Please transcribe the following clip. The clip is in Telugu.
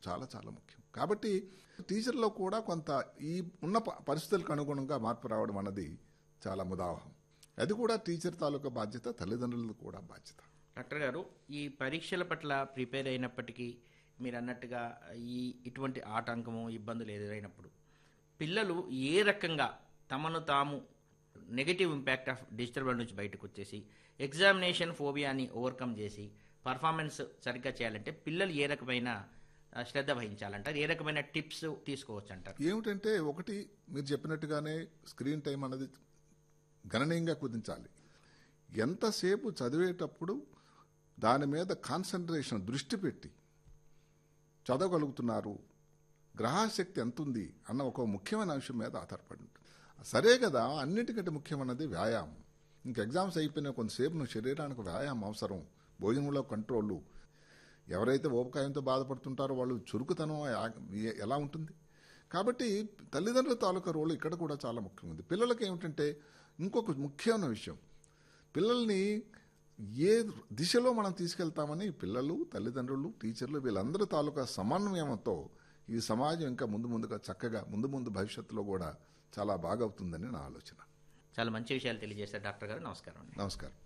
చాలా చాలా ముఖ్యం కాబట్టి టీచర్లో కూడా కొంత ఈ ఉన్న ప- పరిస్థితులకు అనుగుణంగా మార్పు రావడం అన్నది చాలా ముదావహం అది కూడా టీచర్ తాలూకా బాధ్యత తల్లిదండ్రులది కూడా బాధ్యత డాక్టర్ గారు ఈ పరీక్షల పట్ల ప్రిపేర్ అయినప్పటికీ మీరు అన్నట్టుగా ఈ ఇటువంటి ఆటంకము ఇబ్బందులు ఎదురైనప్పుడు పిల్లలు ఏ రకంగా తమను తాము negative impact of digital world నుంచి బయటకు వచ్చేసి ఎగ్జామినేషన్ ఫోబియాని ఓవర్కమ్ చేసి పర్ఫార్మెన్స్ సరిగ్గా చేయాలంటే పిల్లలు ఏ రకమైన ఆ, శ్రద్ధ వహించాలంటారు ఏ రకమైన టిప్స్ తీసుకోవచ్చు అంటారు ఏమిటంటే ఒకటి మీరు చెప్పినట్టుగానే స్క్రీన్ టైం అన్నది గణనీయంగా కుదించాలి ఎంతసేపు చదివేటప్పుడు దాని మీద కాన్సన్ట్రేషన్ దృష్టి పెట్టి చదవగలుగుతున్నారు గ్రహశక్తి ఎంత ఉంది అన్న ఒక ముఖ్యమైన అంశం మీద ఆధారపడి ఉంటుంది సరే కదా అన్నిటికంటే ముఖ్యమైనది వ్యాయామం ఇంక ఎగ్జామ్స్ అయిపోయిన కొంతసేపు నువ్వు శరీరానికి వ్యాయామం అవసరం భోజనంలో కంట్రోలు ఎవరైతే ఓపకాయంతో బాధపడుతుంటారో వాళ్ళు చురుకుతనం ఆ- ఎలా ఉంటుంది కాబట్టి తల్లిదండ్రుల తాలూకా రోల్ ఇక్కడ కూడా చాలా ముఖ్యమైనది పిల్లలకి ఏమిటంటే ఇంకొక ముఖ్యమైన విషయం పిల్లల్ని ఏ దిశలో మనం తీసుకెళ్తామని పిల్లలు తల్లిదండ్రులు టీచర్లు వీళ్ళందరి తాలూకా సమన్వయంతో ఈ సమాజం ఇంకా ముందు ముందుగా చక్కగా ముందు ముందు భవిష్యత్తులో కూడా చాలా బాగా అవుతుందని నా ఆలోచన చాలా మంచి విషయాలు తెలియజేశారు డాక్టర్ గారు నమస్కారం అండి నమస్కారం